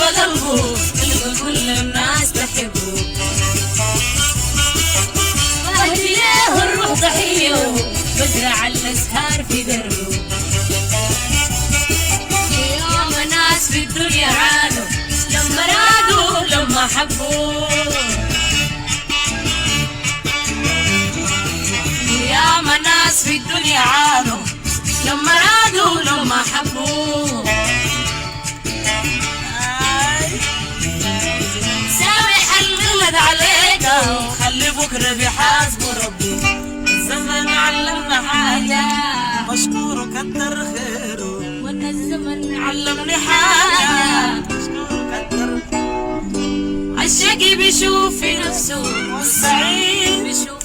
قلبه تلقى كل الناس تحبه بهدي له الروح ضحية بزرع الأزهار في دربه يا ناس في الدنيا عانوا لما رادوا لما حبوا يا ناس في الدنيا عانوا لما رادوا لما حبوا سامح الغلد عليك وخلي بكره بيحاسبوا ربي الزمن علمنا حاجة مشكور وكتر خيره وان الزمن علمني حاجة مشكور وكتر الشقي بيشوف في نفسه والسعيد بيشوف